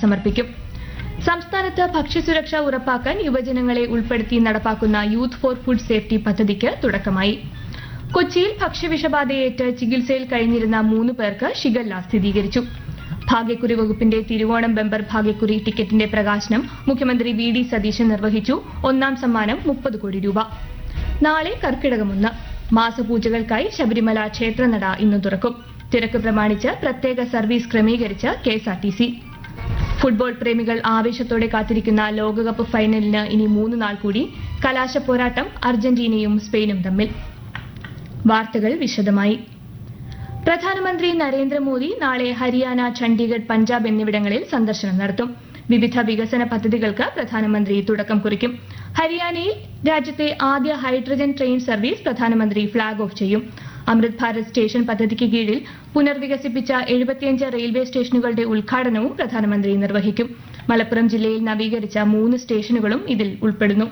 സമർപ്പിക്കും സംസ്ഥാനത്ത് ഭക്ഷ്യസുരക്ഷ ഉറപ്പാക്കാൻ യുവജനങ്ങളെ ഉൾപ്പെടുത്തി നടപ്പാക്കുന്ന യൂത്ത് ഫോർ ഫുഡ് സേഫ്റ്റി പദ്ധതിക്ക് തുടക്കമായി കൊച്ചിയിൽ ഭക്ഷ്യവിഷബാധയേറ്റ് ചികിത്സയിൽ കഴിഞ്ഞിരുന്ന മൂന്ന് പേർക്ക് ഷിഗല്ല സ്ഥിരീകരിച്ചു ഭാഗ്യക്കുറി വകുപ്പിന്റെ തിരുവോണം ബെമ്പർ ഭാഗ്യക്കുറി ടിക്കറ്റിന്റെ പ്രകാശനം മുഖ്യമന്ത്രി വി ഡി സതീശൻ നിർവഹിച്ചു ഒന്നാം സമ്മാനം മുപ്പത് കോടി രൂപ നാളെ കർക്കിടകമൊന്ന് മാസപൂജകൾക്കായി ശബരിമല ക്ഷേത്രനട ഇന്ന് തുറക്കും തിരക്ക് പ്രമാണിച്ച് പ്രത്യേക സർവീസ് ക്രമീകരിച്ച് കെഎസ്ആർടിസി ഫുട്ബോൾ പ്രേമികൾ ആവേശത്തോടെ കാത്തിരിക്കുന്ന ലോകകപ്പ് ഫൈനലിന് ഇനി മൂന്ന് നാൾ കൂടി കലാശ പോരാട്ടം അർജന്റീനയും സ്പെയിനും തമ്മിൽ വാർത്തകൾ വിശദമായി പ്രധാനമന്ത്രി നരേന്ദ്രമോദി നാളെ ഹരിയാന ചണ്ഡീഗഡ് പഞ്ചാബ് എന്നിവിടങ്ങളിൽ സന്ദർശനം നടത്തും വിവിധ വികസന പദ്ധതികൾക്ക് പ്രധാനമന്ത്രി തുടക്കം കുറിക്കും ഹരിയാനയിൽ രാജ്യത്തെ ആദ്യ ഹൈഡ്രജൻ ട്രെയിൻ സർവീസ് പ്രധാനമന്ത്രി ഫ്ളാഗ് ഓഫ് ചെയ്യും അമൃത് ഭാരത് സ്റ്റേഷൻ പദ്ധതിക്ക് കീഴിൽ പുനർവികസിപ്പിച്ച എഴുപത്തിയഞ്ച് റെയിൽവേ സ്റ്റേഷനുകളുടെ ഉദ്ഘാടനവും പ്രധാനമന്ത്രി നിർവഹിക്കും മലപ്പുറം ജില്ലയിൽ നവീകരിച്ച മൂന്ന് സ്റ്റേഷനുകളും ഇതിൽ ഉൾപ്പെടുന്നു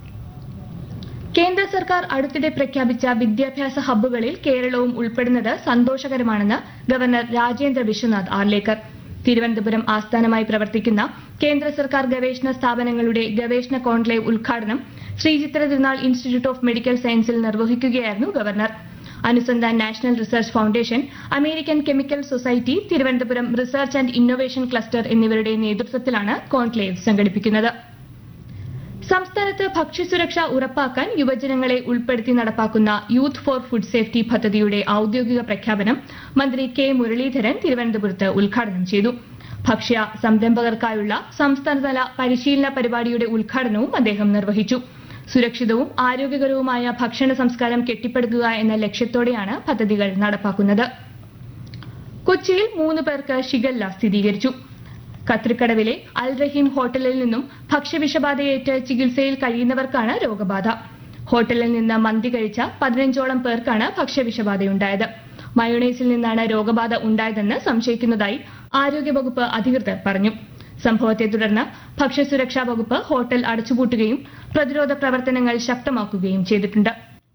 കേന്ദ്ര സർക്കാർ അടുത്തിടെ പ്രഖ്യാപിച്ച വിദ്യാഭ്യാസ ഹബ്ബുകളിൽ കേരളവും ഉൾപ്പെടുന്നത് സന്തോഷകരമാണെന്ന് ഗവർണർ രാജേന്ദ്ര വിശ്വനാഥ് ആർലേക്കർ തിരുവനന്തപുരം ആസ്ഥാനമായി പ്രവർത്തിക്കുന്ന കേന്ദ്ര സർക്കാർ ഗവേഷണ സ്ഥാപനങ്ങളുടെ ഗവേഷണ കോൺക്ലേവ് ഉദ്ഘാടനം ശ്രീചിത്ര തിരുനാൾ ഇൻസ്റ്റിറ്റ്യൂട്ട് ഓഫ് മെഡിക്കൽ സയൻസിൽ നിർവഹിക്കുകയായിരുന്നു governor Anusandhan national research foundation American chemical society Thiruvananthapuram research and innovation cluster എന്നിവരുടെ നേതൃത്വത്തിലാണ് കോൺക്ലേവ് സംഘടിപ്പിക്കുന്നത് സംസ്ഥാനത്ത് ഭക്ഷ്യസുരക്ഷ ഉറപ്പാക്കാൻ യുവജനങ്ങളെ ഉൾപ്പെടുത്തി നടപ്പാക്കുന്ന യൂത്ത് ഫോർ ഫുഡ് സേഫ്റ്റി പദ്ധതിയുടെ ഔദ്യോഗിക പ്രഖ്യാപനം മന്ത്രി കെ മുരളീധരൻ തിരുവനന്തപുരത്ത് ഉദ്ഘാടനം ചെയ്തു ഭക്ഷ്യ സംരംഭകർക്കായുള്ള സംസ്ഥാനതല പരിശീലന പരിപാടിയുടെ ഉദ്ഘാടനവും അദ്ദേഹം നിർവഹിച്ചു സുരക്ഷിതവും ആരോഗ്യകരവുമായ ഭക്ഷണ സംസ്കാരം കെട്ടിപ്പടുക്കുക എന്ന ലക്ഷ്യത്തോടെയാണ് പദ്ധതികൾ നടപ്പാക്കുന്നത് കൊച്ചിയിൽ മൂന്ന് പേർക്ക് ഷിഗല്ല സ്ഥിരീകരിച്ചു കത്രിക്കടവിലെ അൽ റഹീം ഹോട്ടലിൽ നിന്നും ഭക്ഷ്യവിഷബാധയേറ്റ് ചികിത്സയിൽ കഴിയുന്നവർക്കാണ് രോഗബാധ ഹോട്ടലിൽ നിന്ന് മന്തി കഴിച്ച പതിനഞ്ചോളം പേർക്കാണ് ഭക്ഷ്യവിഷബാധയുണ്ടായത് മയോണൈസിൽ നിന്നാണ് രോഗബാധ ഉണ്ടായതെന്ന് സംശയിക്കുന്നതായി ആരോഗ്യവകുപ്പ് അധികൃതർ പറഞ്ഞു സംഭവത്തെ തുടർന്ന് ഭക്ഷ്യസുരക്ഷാ വകുപ്പ് ഹോട്ടൽ അടച്ചുപൂട്ടുകയും പ്രതിരോധ പ്രവർത്തനങ്ങൾ ശക്തമാക്കുകയും ചെയ്തിട്ടുണ്ട്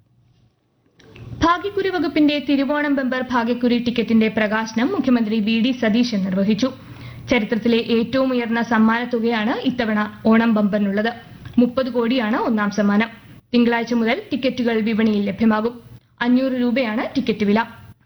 ഭാഗ്യക്കുരി വകുപ്പിന്റെ തിരുവോണം ബെമ്പർ ഭാഗ്യക്കുരി ടിക്കറ്റിന്റെ പ്രകാശനം മുഖ്യമന്ത്രി വി ഡി സതീശൻ നിർവഹിച്ചു ചരിത്രത്തിലെ ഏറ്റവും ഉയർന്ന സമ്മാനത്തുകയാണ് ഇത്തവണ ഓണം ബമ്പറിനുള്ളത് മുപ്പത് കോടിയാണ് ഒന്നാം സമ്മാനം തിങ്കളാഴ്ച മുതൽ ടിക്കറ്റുകൾ വിപണിയിൽ ലഭ്യമാകും അഞ്ഞൂറ് രൂപയാണ് ടിക്കറ്റ് വില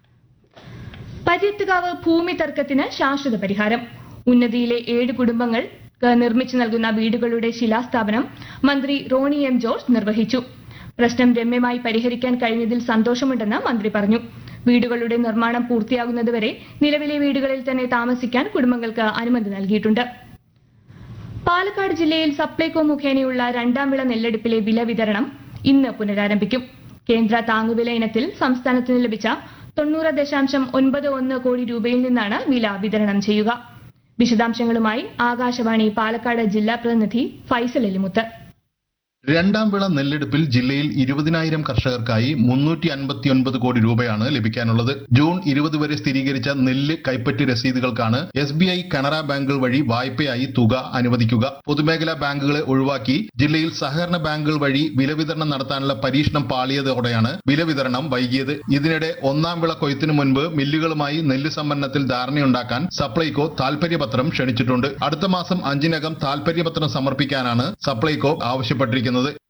പര്യത്തുകാവ് ഭൂമി തർക്കത്തിന് ശാശ്വത പരിഹാരം ഉന്നതിയിലെ ഏഴ് കുടുംബങ്ങൾ നിർമ്മിച്ചു നൽകുന്ന വീടുകളുടെ ശിലാസ്ഥാപനം മന്ത്രി റോണി എം ജോർജ് നിർവഹിച്ചു പ്രശ്നം രമ്യമായി പരിഹരിക്കാൻ കഴിഞ്ഞതിൽ സന്തോഷമുണ്ടെന്ന് മന്ത്രി പറഞ്ഞു വീടുകളുടെ നിർമ്മാണം പൂർത്തിയാകുന്നതുവരെ നിലവിലെ വീടുകളിൽ തന്നെ താമസിക്കാൻ കുടുംബങ്ങൾക്ക് അനുമതി നൽകിയിട്ടുണ്ട് പാലക്കാട് ജില്ലയിൽ സപ്ലൈകോ മുഖേനയുള്ള രണ്ടാം വിള നെല്ലെടുപ്പിലെ വില വിതരണം ഇന്ന് പുനരാരംഭിക്കും കേന്ദ്ര താങ്ങുവില ഇനത്തിൽ സംസ്ഥാനത്തിന് ലഭിച്ച തൊണ്ണൂറ് ദശാംശം ഒൻപത് ഒന്ന് കോടി രൂപയിൽ നിന്നാണ് വില വിതരണം ചെയ്യുക വിശദാംശങ്ങളുമായി ആകാശവാണി പാലക്കാട് ജില്ലാ പ്രതിനിധി ഫൈസൽ എലിമുത്ത് രണ്ടാം വിള നെല്ലെടുപ്പിൽ ജില്ലയിൽ ഇരുപതിനായിരം കർഷകർക്കായി മുന്നൂറ്റി അൻപത്തിയൊൻപത് കോടി രൂപയാണ് ലഭിക്കാനുള്ളത് ജൂൺ ഇരുപത് വരെ സ്ഥിരീകരിച്ച നെല്ല് കൈപ്പറ്റി രസീതുകൾക്കാണ് എസ് ബി ഐ കനറ ബാങ്കുകൾ വഴി വായ്പയായി തുക അനുവദിക്കുക പൊതുമേഖലാ ബാങ്കുകളെ ഒഴിവാക്കി ജില്ലയിൽ സഹകരണ ബാങ്കുകൾ വഴി വില വിതരണം നടത്താനുള്ള പരീക്ഷണം പാളിയതോടെയാണ് വില വിതരണം വൈകിയത് ഇതിനിടെ ഒന്നാം വിള കൊയ്ത്തിനു മുൻപ് മില്ലുകളുമായി നെല്ല് സംഭരണത്തിൽ ധാരണയുണ്ടാക്കാൻ സപ്ലൈകോ താൽപര്യപത്രം ക്ഷണിച്ചിട്ടുണ്ട് അടുത്ത മാസം അഞ്ചിനകം താൽപര്യപത്രം സമർപ്പിക്കാനാണ് സപ്ലൈകോ ആവശ്യപ്പെട്ടിരിക്കുന്നത്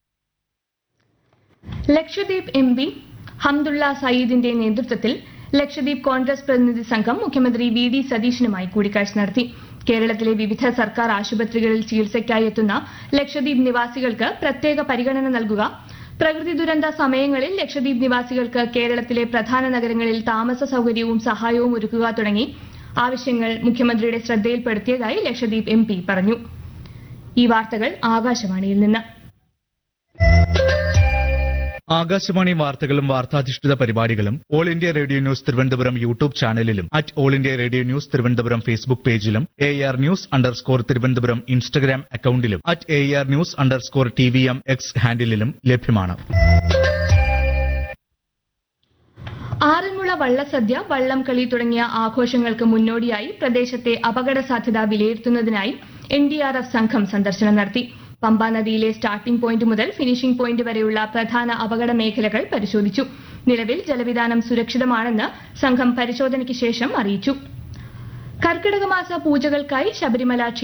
ലക്ഷദ്വീപ് എം പി ഹംദുള്ള സയ്യിദിന്റെ നേതൃത്വത്തിൽ ലക്ഷദ്വീപ് കോൺഗ്രസ് പ്രതിനിധി സംഘം മുഖ്യമന്ത്രി വി ഡി സതീശനുമായി കൂടിക്കാഴ്ച നടത്തി കേരളത്തിലെ വിവിധ സർക്കാർ ആശുപത്രികളിൽ ചികിത്സയ്ക്കായി എത്തുന്ന ലക്ഷദ്വീപ് നിവാസികൾക്ക് പ്രത്യേക പരിഗണന നൽകുക പ്രകൃതി ദുരന്ത സമയങ്ങളിൽ ലക്ഷദ്വീപ് നിവാസികൾക്ക് കേരളത്തിലെ പ്രധാന നഗരങ്ങളിൽ താമസ സൌകര്യവും സഹായവും ഒരുക്കുക തുടങ്ങി ആവശ്യങ്ങൾ മുഖ്യമന്ത്രിയുടെ ശ്രദ്ധയിൽപ്പെടുത്തിയതായി ലക്ഷദ്വീപ് എം പറഞ്ഞു ഈ വാർത്തകൾ ആകാശവാണിയിൽ നിന്ന് ആകാശവാണി വാർത്തകളും വാർത്താധിഷ്ഠിത പരിപാടികളും all India radio news Thiruvananthapuram YouTube ചാനലിലും at all India radio news Thiruvananthapuram Facebook പേജിലും A R news underscore Thiruvananthapuram Instagram അക്കൌണ്ടിലും at A R news underscore T V M X ഹാൻഡിലും ലഭ്യമാണ് ആറന്മുള വള്ളസദ്യ വള്ളംകളി തുടങ്ങിയ ആഘോഷങ്ങൾക്ക് മുന്നോടിയായി പ്രദേശത്തെ അപകട സാധ്യത വിലയിരുത്തുന്നതിനായി എൻ ഡി ആർ എഫ് സംഘം സന്ദർശനം നടത്തി പമ്പാ നദിയിലെ സ്റ്റാർട്ടിംഗ് പോയിന്റ് മുതൽ ഫിനിഷിംഗ് പോയിന്റ് വരെയുള്ള പ്രധാന അപകട മേഖലകൾ പരിശോധിച്ചു നിലവിൽ ജലവിധാനം സുരക്ഷിതമാണെന്ന് സംഘം പരിശോധനയ്ക്ക് ശേഷം അറിയിച്ചു കർക്കിടക മാസ പൂജകൾക്കായി ശബരിമല